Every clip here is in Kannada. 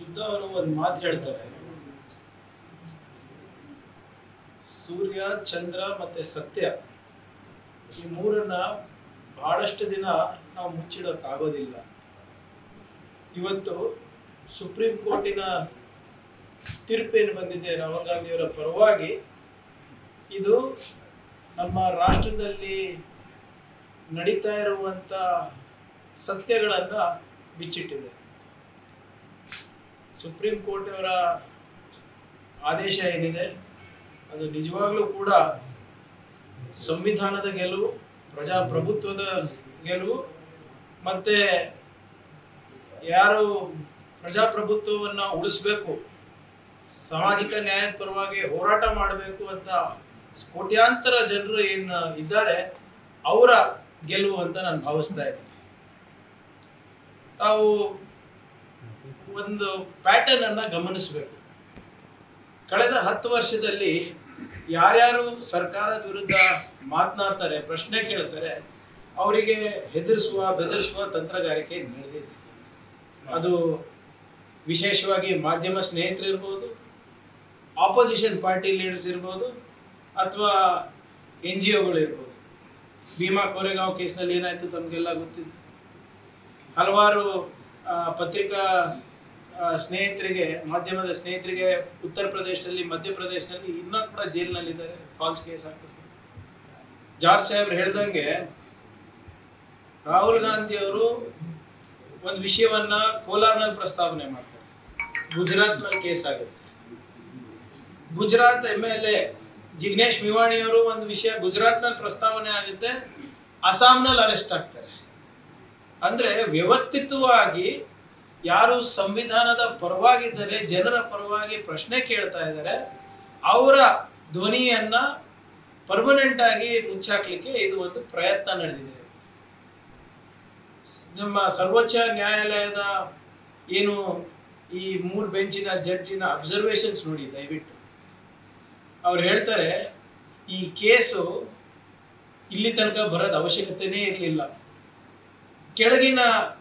ಬುದ್ಧ ಅವರು ಒಂದು ಮಾತು ಹೇಳ್ತಾರೆ ಸೂರ್ಯ ಚಂದ್ರ ಮತ್ತೆ ಸತ್ಯ ಈ ಮೂರನ್ನ ಬಹಳಷ್ಟು ದಿನ ನಾವು ಮುಚ್ಚಿಡೋಕ್ ಆಗೋದಿಲ್ಲ ಇವತ್ತು ಸುಪ್ರೀಂ ಕೋರ್ಟಿನ ತೀರ್ಪೇನು ಬಂದಿದೆ ರಾಹುಲ್ ಗಾಂಧಿಯವರ ಪರವಾಗಿ ಇದು ನಮ್ಮ ರಾಷ್ಟ್ರದಲ್ಲಿ ನಡೀತಾ ಇರುವಂತ ಸತ್ಯಗಳನ್ನ ಬಿಚ್ಚಿಟ್ಟಿದೆ ಸುಪ್ರೀಂ ಕೋರ್ಟ್ ಅವರ ಆದೇಶ ಏನಿದೆ ಅದು ನಿಜವಾಗ್ಲೂ ಕೂಡ ಸಂವಿಧಾನದ ಗೆಲುವು ಪ್ರಜಾಪ್ರಭುತ್ವದ ಗೆಲುವು ಮತ್ತೆ ಯಾರು ಪ್ರಜಾಪ್ರಭುತ್ವವನ್ನು ಉಳಿಸ್ಬೇಕು ಸಾಮಾಜಿಕ ನ್ಯಾಯದ ಪರವಾಗಿ ಹೋರಾಟ ಮಾಡಬೇಕು ಅಂತ ಕೋಟ್ಯಾಂತರ ಜನರು ಏನು ಇದ್ದಾರೆ ಅವರ ಗೆಲುವು ಅಂತ ನಾನು ಭಾವಿಸ್ತಾ ಇದ್ದೀನಿ ತಾವು ಒಂದು ಪ್ಯಾಟರ್ನ್ ಅನ್ನ ಗಮನಿಸಬೇಕು ಕಳೆದ ಹತ್ತು ವರ್ಷದಲ್ಲಿ ಯಾರ್ಯಾರು ಸರ್ಕಾರದ ವಿರುದ್ಧ ಮಾತನಾಡ್ತಾರೆ ಪ್ರಶ್ನೆ ಕೇಳ್ತಾರೆ ಅವರಿಗೆ ಹೆದರಿಸುವ ಬೆದರಿಸುವ ತಂತ್ರಗಾರಿಕೆ ನಡೆದಿದೆ ಅದು ವಿಶೇಷವಾಗಿ ಮಾಧ್ಯಮ ಸ್ನೇಹಿತರು ಇರ್ಬೋದು ಆಪೋಸಿಷನ್ ಪಾರ್ಟಿ ಲೀಡರ್ಸ್ ಇರ್ಬೋದು ಅಥವಾ ಎನ್ ಜಿ ಒಗಳು ಇರ್ಬೋದು ಭೀಮಾ ಕೋರೆಗಾಂವ್ ಕೇಸ್ನಲ್ಲಿ ಏನಾಯ್ತು ತಮಗೆಲ್ಲ ಗೊತ್ತಿದೆ ಹಲವಾರು ಆ, ಪತ್ರಿಕಾ ಆ, ಸ್ನೇಹಿತರಿಗೆ ಮಾಧ್ಯಮದ ಸ್ನೇಹಿತರಿಗೆ ಉತ್ತರ ಪ್ರದೇಶದಲ್ಲಿ ಮಧ್ಯಪ್ರದೇಶದಲ್ಲಿ ಇನ್ನೂ ಕೂಡ ಜೈಲಿನಲ್ಲಿದ್ದಾರೆ ಫಾಲ್ಸ್ ಕೇಸ್ ಹಾಕಿಸ್ಕೊಂಡು ಜಾರ್ಜ್ ಸಾಹೇಬ್ರು ಹೇಳ್ದಂಗೆ ರಾಹುಲ್ ಗಾಂಧಿ ಅವರು ಒಂದು ವಿಷಯವನ್ನ ಕೋಲಾರ್ನಲ್ಲಿ ಪ್ರಸ್ತಾವನೆ ಮಾಡ್ತಾರೆ ಗುಜರಾತ್ನಲ್ಲಿ ಕೇಸ್ ಆಗುತ್ತೆ Gujarat M L A Jignesh Mevani ಅವರು ಒಂದು ವಿಷಯ ಗುಜರಾತ್ನಲ್ಲಿ ಪ್ರಸ್ತಾವನೆ ಆಗುತ್ತೆ ಅಸ್ಸಾಂನಲ್ಲಿ ಅರೆಸ್ಟ್ ಆಗ್ತಾರೆ ಅಂದ್ರೆ ವ್ಯವಸ್ಥಿತವಾಗಿ ಯಾರು ಸಂವಿಧಾನದ ಪರವಾಗಿದ್ದಾರೆ ಜನರ ಪರವಾಗಿ ಪ್ರಶ್ನೆ ಕೇಳ್ತಾ ಇದ್ದಾರೆ ಅವರ ಧ್ವನಿಯನ್ನ ಪರ್ಮನೆಂಟ್ ಆಗಿ ಮುಚ್ಚಾಕ್ಲಿಕ್ಕೆ ಇದು ಒಂದು ಪ್ರಯತ್ನ ನಡೆದಿದೆ ನಮ್ಮ ಸರ್ವೋಚ್ಚ ನ್ಯಾಯಾಲಯದ ಏನು ಈ ಮೂರು ಬೆಂಚಿನ ಜಡ್ಜಿನ ಅಬ್ಸರ್ವೇಷನ್ಸ್ ನೋಡಿ ದಯವಿಟ್ಟು ಅವ್ರು ಹೇಳ್ತಾರೆ ಈ ಕೇಸು ಇಲ್ಲಿ ತನಕ ಬರೋದ ಅವಶ್ಯಕತೆನೇ ಇರಲಿಲ್ಲ ಕೆಳಗಿನ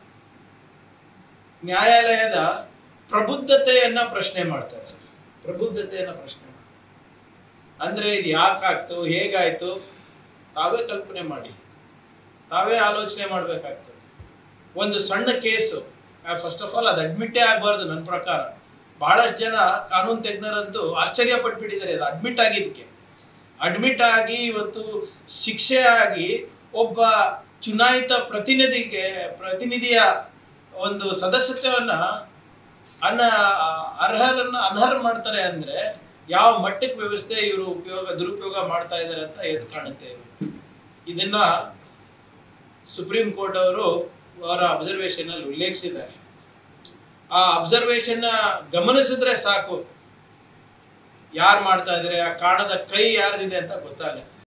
ನ್ಯಾಯಾಲಯದ ಪ್ರಬುದ್ಧತೆಯನ್ನ ಪ್ರಶ್ನೆ ಮಾಡ್ತಾರೆ ಸರ್ ಪ್ರಬುದ್ಧತೆಯನ್ನ ಪ್ರಶ್ನೆ ಮಾಡ್ತಾರೆ ಅಂದ್ರೆ ಇದು ಯಾಕಾಯ್ತು ಹೇಗಾಯ್ತು ತಾವೇ ಕಲ್ಪನೆ ಮಾಡಿ ತಾವೇ ಆಲೋಚನೆ ಮಾಡ್ಬೇಕಾಗ್ತದೆ ಒಂದು ಸಣ್ಣ ಕೇಸು ಫಸ್ಟ್ ಆಫ್ ಆಲ್ ಅದು ಅಡ್ಮಿಟ್ಟೇ ಆಗಬಾರ್ದು ನನ್ನ ಪ್ರಕಾರ ಬಹಳಷ್ಟು ಜನ ಕಾನೂನು ತಜ್ಞರಂತೂ ಆಶ್ಚರ್ಯ ಪಟ್ಬಿಟ್ಟಿದ್ದಾರೆ ಅದು ಅಡ್ಮಿಟ್ ಆಗಿದ್ದಕ್ಕೆ ಅಡ್ಮಿಟ್ ಆಗಿ ಇವತ್ತು ಶಿಕ್ಷೆ ಆಗಿ ಒಬ್ಬ ಚುನಾಯಿತ ಪ್ರತಿನಿಧಿಗೆ ಪ್ರತಿನಿಧಿಯ ಒಂದು ಸದಸ್ಯತ್ವವನ್ನ ಅನ್ನ ಅರ್ಹರನ್ನ ಅನರ್ಹ ಮಾಡ್ತಾರೆ ಅಂದ್ರೆ ಯಾವ ಮಟ್ಟಕ್ಕೆ ವ್ಯವಸ್ಥೆ ಇವರು ಉಪಯೋಗ ದುರುಪಯೋಗ ಮಾಡ್ತಾ ಇದ್ದಾರೆ ಅಂತ ಎದ್ದು ಕಾಣುತ್ತೆ ಇವತ್ತು ಇದನ್ನ ಸುಪ್ರೀಂ ಕೋರ್ಟ್ ಅವರು ಅವರ ಅಬ್ಸರ್ವೇಷನ್ ಅಲ್ಲಿ ಉಲ್ಲೇಖಿಸಿದ್ದಾರೆ ಆ ಅಬ್ಸರ್ವೇಷನ್ ಗಮನಿಸಿದ್ರೆ ಸಾಕು ಯಾರು ಮಾಡ್ತಾ ಇದ್ದಾರೆ ಆ ಕಾಣದ ಕೈ ಯಾರ್ದಿದೆ ಅಂತ ಗೊತ್ತಾಗುತ್ತೆ